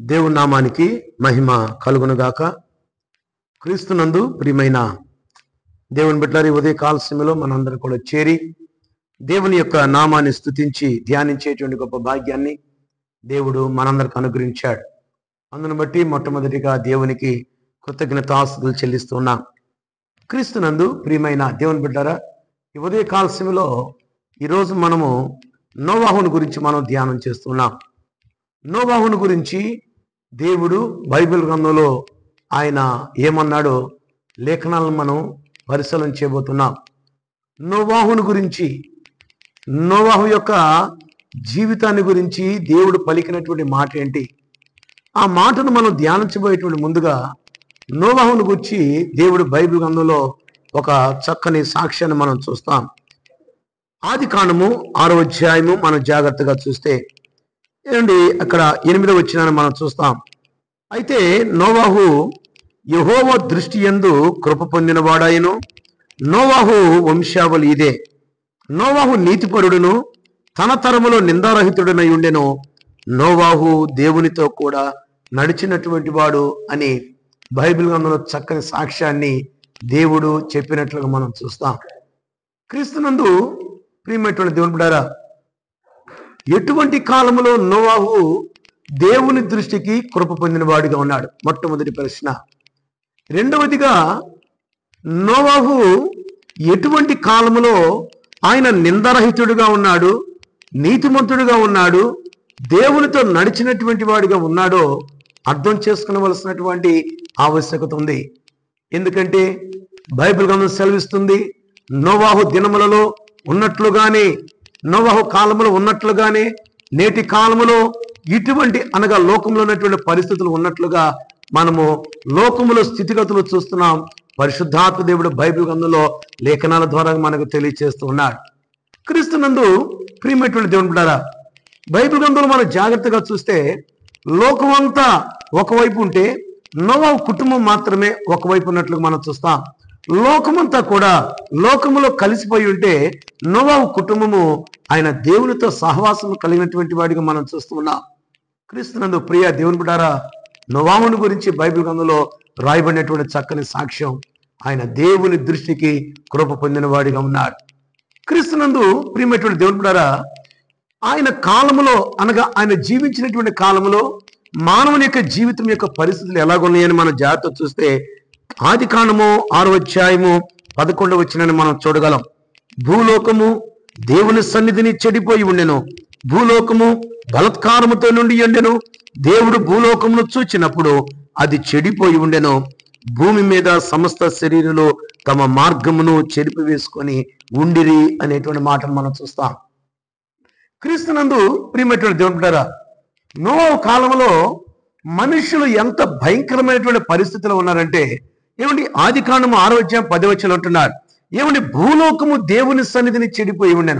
దేవుని నామానికి మహిమ కలుగునుగాక క్రీస్తునందు ప్రియమైన దేవుని బిడ్డలారి ఉదయ కాల సమయంలో మనందరం కూడా చేరి దేవుని యొక్క నామాన్ని స్తుతించి ధ్యానించేటువంటి గొప్ప భాగ్యాన్ని దేవుడు మనందరికి అనుగ్రహించాడు అందును బట్టి మొట్టమొదటిగా దేవునికి కృతజ్ఞతాస్తులు చెల్లిస్తున్నాం క్రీస్తునందు ప్రియమైన దేవుని బిడ్డారా ఈ ఉదయ కాల సమయంలో ఈరోజు మనము నోవాహుని గురించి మనం ధ్యానం చేస్తున్నాం నోవాహుని గురించి దేవుడు బైబిల్ గ్రంథంలో ఆయన ఏమన్నాడో లేఖనాలను మనం పరిశీలన చేయబోతున్నాం నోవాహుని గురించి నోవాహు యొక్క జీవితాన్ని గురించి దేవుడు పలికినటువంటి మాట ఏంటి ఆ మాటను మనం ధ్యానించబోయేటువంటి ముందుగా నోవాహుని గురించి దేవుడు బైబిల్ గ్రంథంలో ఒక చక్కని సాక్ష్యాన్ని మనం చూస్తాం ఆది కాండము ఆరో అధ్యాయము మనం జాగ్రత్తగా చూస్తే ఏమండి అక్కడ ఎనిమిదో వచ్చిన మనం చూస్తాం అయితే నోవాహు యహోవ దృష్టి ఎందు కృప పొందినవాడాయను నోవాహు వంశావళి ఇదే నోవాహు నీతిపరుడును తన తరములో నిందారహితుడనై ఉండెను నోవాహు దేవునితో కూడా నడిచినటువంటి వాడు అని బైబిల్ గ్రంథంలో చక్కని సాక్ష్యాన్ని దేవుడు చెప్పినట్లుగా మనం చూస్తాం క్రీస్తునందు ప్రియమైనటువంటి దేవుని బిడ్డారా ఎటువంటి కాలంలో నోవాహు దేవుని దృష్టికి కృప పొందినవాడిగా ఉన్నాడు మొట్టమొదటి ప్రశ్న రెండవదిగా నోవాహు ఎటువంటి కాలములో ఆయన నిందరహితుడిగా ఉన్నాడు నీతిమంతుడిగా ఉన్నాడు దేవునితో నడిచినటువంటి వాడిగా ఉన్నాడో అర్థం చేసుకునవలసినటువంటి ఆవశ్యకత ఉంది ఎందుకంటే బైబిల్ గ్రంథం సెలవిస్తుంది నోవాహు దినములలో ఉన్నట్లుగానే నోవాహు కాలములో ఉన్నట్లుగానే నేటి కాలములో ఇటువంటి అనగా లోకంలో ఉన్నటువంటి పరిస్థితులు ఉన్నట్లుగా మనము లోకములో స్థితిగతులు చూస్తున్నాం పరిశుద్ధాత్మ దేవుడు బైబిల్ గ్రంథంలో లేఖనాల ద్వారా మనకు తెలియచేస్తూ ఉన్నాడు క్రీస్తునందు ప్రియమైనటువంటి దేవుని బిడ్డారా బైబిల్ గ్రంథంలో మనం జాగ్రత్తగా చూస్తే లోకమంతా ఒకవైపు ఉంటే నోవా కుటుంబం మాత్రమే ఒకవైపు ఉన్నట్లు మనం చూస్తాం లోకమంతా కూడా లోకములో కలిసిపోయి ఉంటే నోవాహు కుటుంబము ఆయన దేవునితో సహవాసం కలిగినటువంటి వాడిగా మనం చూస్తున్నాం క్రీస్తునందు ప్రియ దేవుని బిడ్డారా నోవాహుని గురించి బైబిల్ గ్రంథంలో రాయబడినటువంటి చక్కని సాక్ష్యం ఆయన దేవుని దృష్టికి కృప పొందిన వాడిగా ఉన్నాడు క్రీస్తునందు ప్రియమైనటువంటి దేవుని బిడ్డారా ఆయన కాలములో అనగా ఆయన జీవించినటువంటి కాలములో మానవుని యొక్క జీవితం యొక్క పరిస్థితులు ఎలాగున్నాయని మనం జాగ్రత్త చూస్తే ఆది కాండము ఆరో అధ్యాయము పదకొండవ వచ్చినని మనం చూడగలం భూలోకము దేవుని సన్నిధిని చెడిపోయి ఉండెను భూలోకము బలత్కారముతో నుండి ఉండెను దేవుడు భూలోకమును చూచినప్పుడు అది చెడిపోయి ఉండెను భూమి మీద సమస్త శరీరులు తమ మార్గమును చెరిపి వేసుకొని ఉండిరి అనేటువంటి మాటను మనం చూస్తాం క్రీస్తునందు ప్రియమైనటువంటి దేవుని బిడ్డారా నో కాలంలో మనుషులు ఎంత భయంకరమైనటువంటి పరిస్థితిలో ఉన్నారంటే ఏమండి ఆది కాండము ఆరో అధ్యాయం పదవచనం అంటున్నారు ఏమండి భూలోకము దేవుని సన్నిధిని చెడిపోయి ఉండెను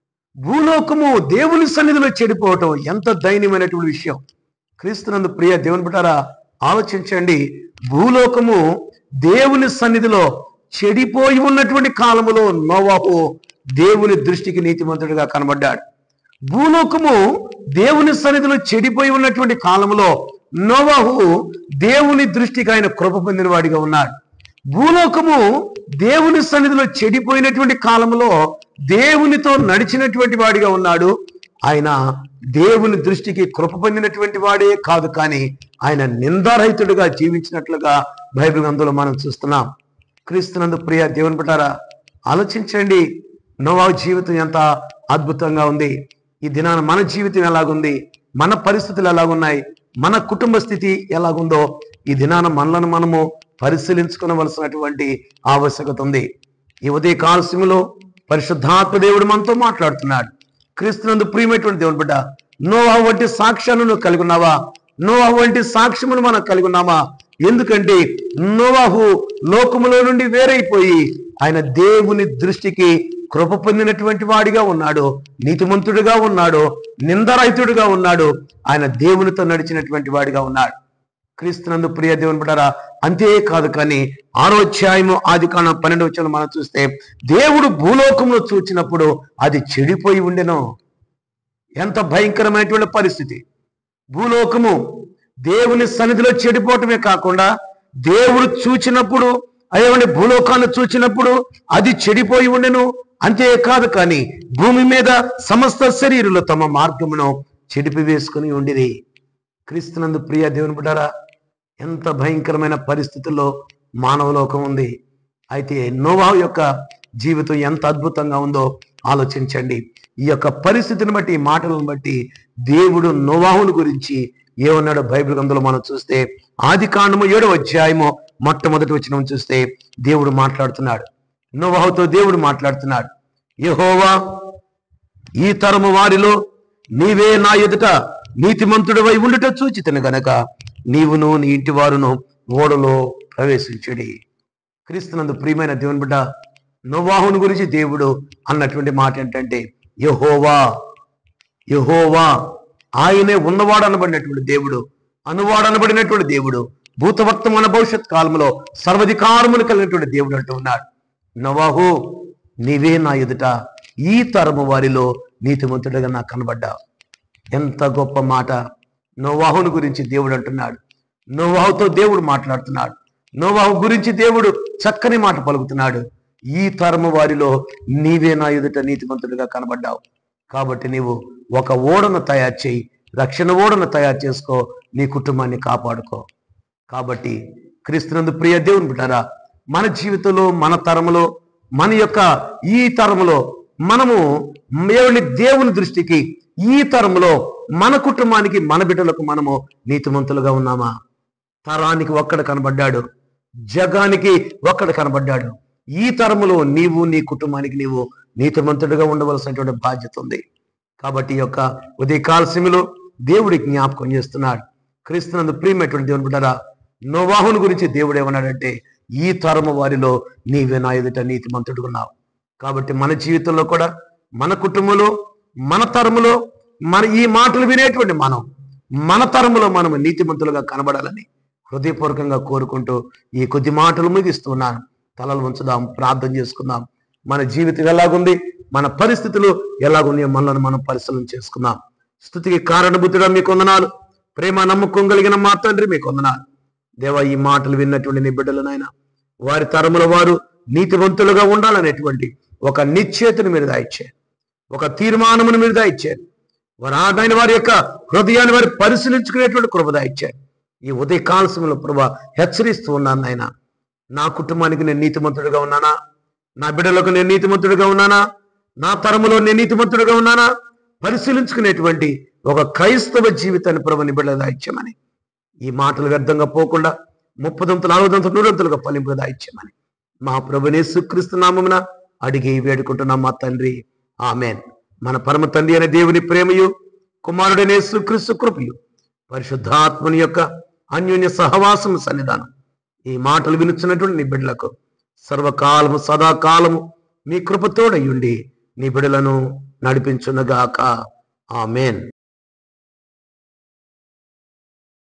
భూలోకము దేవుని సన్నిధిలో చెడిపోవటం ఎంత దయనీయమైనటువంటి విషయం క్రీస్తునందు ప్రియ దేవుని బిడ్డారా ఆలోచించండి భూలోకము దేవుని సన్నిధిలో చెడిపోయి ఉన్నటువంటి కాలములో నోవాహు దేవుని దృష్టికి నీతిమంతుడిగా కనబడ్డాడు భూలోకము దేవుని సన్నిధిలో చెడిపోయి ఉన్నటువంటి కాలంలో నోవాహు దేవుని దృష్టికి ఆయన కృప పొందిన వాడిగా ఉన్నాడు భూలోకము దేవుని సన్నిధిలో చెడిపోయినటువంటి కాలంలో దేవునితో నడిచినటువంటి వాడిగా ఉన్నాడు ఆయన దేవుని దృష్టికి కృప పొందినటువంటి వాడే కాదు కానీ ఆయన నిందారహితుడిగా జీవించినట్లుగా బైబిల్ గ్రంథంలో మనం చూస్తున్నాం క్రీస్తునందు ప్రియ దేవుని బిడ్డారా ఆలోచించండి నోవా జీవితం ఎంత అద్భుతంగా ఉంది ఈ దినాన మన జీవితం ఎలాగుంది మన పరిస్థితులు ఎలాగున్నాయి మన కుటుంబ స్థితి ఎలాగుందో ఈ దినాన మనలను మనము పరిశీలించుకోవలసినటువంటి ఆవశ్యకత ఉంది ఈ ఉదయ కాలస్యంలో పరిశుద్ధాత్మ దేవుడు మనతో మాట్లాడుతున్నాడు క్రీస్తునందు ప్రియమైనటువంటి దేవుని బిడ్డ నోవా వంటి సాక్ష్యాలను నువ్వు కలిగి ఉన్నావా నోవా వంటి సాక్ష్యములు మనం కలిగి ఉన్నామా ఎందుకంటే నోవాహు లోకములో నుండి వేరైపోయి ఆయన దేవుని దృష్టికి కృప పొందినటువంటి వాడిగా ఉన్నాడు నీతిమంతుడిగా ఉన్నాడు నిందరహితుడిగా ఉన్నాడు ఆయన దేవునితో నడిచినటువంటి వాడిగా ఉన్నాడు క్రీస్తునందు ప్రియ దేవుని బిడ్డారా అంతేకాదు కానీ ఆరో అధ్యాయము ఆది కాలం పన్నెండు వచ్చిన మనం చూస్తే దేవుడు భూలోకంలో చూచినప్పుడు అది చెడిపోయి ఉండెను ఎంత భయంకరమైనటువంటి పరిస్థితి భూలోకము దేవుని సన్నిధిలో చెడిపోవటమే కాకుండా దేవుడు చూచినప్పుడు అయ్యవండి భూలోకాన్ని చూచినప్పుడు అది చెడిపోయి ఉండెను అంతేకాదు కానీ భూమి మీద సమస్త శరీరులు తమ మార్గమును చెడిపి వేసుకుని ఉండిరి క్రీస్తునందు ప్రియ దేవుని బిడ్డారా ఎంత భయంకరమైన పరిస్థితుల్లో మానవలోకం ఉంది అయితే నోవా యొక్క జీవితం ఎంత అద్భుతంగా ఉందో ఆలోచించండి ఈ యొక్క పరిస్థితిని బట్టి ఈ మాటలను బట్టి దేవుడు నోవాహుని గురించి ఏమన్నాడో బైబిల్ గ్రంథంలో మనం చూస్తే ఆది కాండము ఏడవ అధ్యాయము మొట్టమొదటి వచ్చిన చూస్తే దేవుడు మాట్లాడుతున్నాడు నోవాహుతో దేవుడు మాట్లాడుతున్నాడు యెహోవా ఈ తరము వారిలో నీవే నా ఎదుట నీతిమంతుడివై ఉండుట చూచితను గనక నీవును నీ ఇంటి వారును ఓడలో ప్రవేశించుడి క్రీస్తునందు ప్రియమైన దేవుని బిడ్డ నోవాహుని గురించి దేవుడు అన్నటువంటి మాట ఏంటంటే యహోవా యహోవా ఆయనే ఉన్నవాడు అనబడినటువంటి దేవుడు అనువాడు అనబడినటువంటి దేవుడు భూతవర్తమాన భవిష్యత్ కాలంలో సర్వధికారములు కలిగినటువంటి దేవుడు అంటూ ఉన్నాడు నవాహు నీవే నా ఎదుట ఈ తరము వారిలో నీతిమంతుడిగా నాకు కనబడ్డావు ఎంత గొప్ప మాట నోవాహుని గురించి దేవుడు అంటున్నాడు నోవాహుతో దేవుడు మాట్లాడుతున్నాడు నోవాహు గురించి దేవుడు చక్కని మాట పలుకుతున్నాడు ఈ తరము వారిలో నీవే నా ఎదుట నీతిమంతుడిగా కనబడ్డావు కాబట్టి నీవు ఒక ఓడను తయారు చేయి రక్షణ ఓడను తయారు చేసుకో నీ కుటుంబాన్ని కాపాడుకో కాబట్టి క్రీస్తునందు ప్రియ దేవుని బిడ్డారా మన జీవితంలో మన తరములో మన యొక్క ఈ తరములో మనము దేవుని దేవుని దృష్టికి ఈ తరములో మన కుటుంబానికి మన బిడ్డలకు మనము నీతిమంతులుగా ఉన్నామా తరానికి ఒక్కడ కనబడ్డాడు జగానికి ఒక్కడ కనబడ్డాడు ఈ తరములో నీవు నీ కుటుంబానికి నీవు నీతిమంతుడిగా ఉండవలసినటువంటి బాధ్యత ఉంది కాబట్టి ఈ యొక్క ఉదయకాల సమయంలో దేవుడి జ్ఞాపకం చేస్తున్నాడు క్రీస్తునందు ప్రియమైనటువంటి దేవుని బిడ్డరా నోవాహుని గురించి దేవుడు ఏమన్నాడంటే ఈ తరము వారిలో నీవే నా ఎదుట నీతిమంతుడుగా ఉన్నావు కాబట్టి మన జీవితంలో కూడా మన కుటుంబంలో మన తరములో మన ఈ మాటలు వినేటువంటి మనం మన తరములో మనం నీతిమంతులుగా కనబడాలని హృదయపూర్వకంగా కోరుకుంటూ ఈ కొద్ది మాటలు ముగిస్తున్నాను తలలు ఉంచుదాం ప్రార్థన చేసుకుందాం మన జీవితం ఎలాగుంది మన పరిస్థితులు ఎలాగున్నాయో మనల్ని మనం పరిశీలన చేసుకుందాం స్థుతికి కారణభూతుడా మీకు వందనాలు ప్రేమ నమ్మకం కలిగిన మా తండ్రి మీకు వందనాలు దేవా ఈ మాటలు విన్నటువంటి నీ బిడ్డలనైనా వారి తరముల వారు నీతివంతులుగా ఉండాలనేటువంటి ఒక నిశ్చేతను మీరు దాయిచ్చారు ఒక తీర్మానమును మీరు దాయిచ్చారు వారు ఆదాయన వారి యొక్క హృదయాన్ని వారు పరిశీలించుకునేటువంటి కృప దాయిచ్చారు ఈ ఉదయ కాలశంలో ప్రభా హెచ్చరిస్తూ ఉన్నాను నాయన నా కుటుంబానికి నేను నీతిమంతుడిగా ఉన్నానా నా బిడ్డలకు నేను నీతిమంతుడిగా ఉన్నానా నా తరములో నేను నీతిమంతుడిగా ఉన్నానా పరిశీలించుకునేటువంటి ఒక క్రైస్తవ జీవితాన్ని ప్రభు నిబిడగా ఇచ్చామని ఈ మాటలు వ్యర్థంగా పోకుండా ముప్పదంతులు అరవదంతులు నూరంతులుగా ఫలింపుగా ఇచ్చామని మా ప్రభునే సుక్రీస్తు నామమున అడిగి వేడుకుంటున్నాం మా తండ్రి ఆమెన్ మన పరమ తండ్రి అనే దేవుని ప్రేమయు కుమారుడనే సుక్రీస్తు కృపయు పరిశుద్ధాత్మని యొక్క అన్యోన్య సహవాసం సన్నిధానం ఈ మాటలు వినుచున్నటువంటి నీ బిడ్డలకు సర్వకాలము సదాకాలము మీ కృపతోడయుండి నీ బిడ్డలను నడిపించునగాక ఆమెన్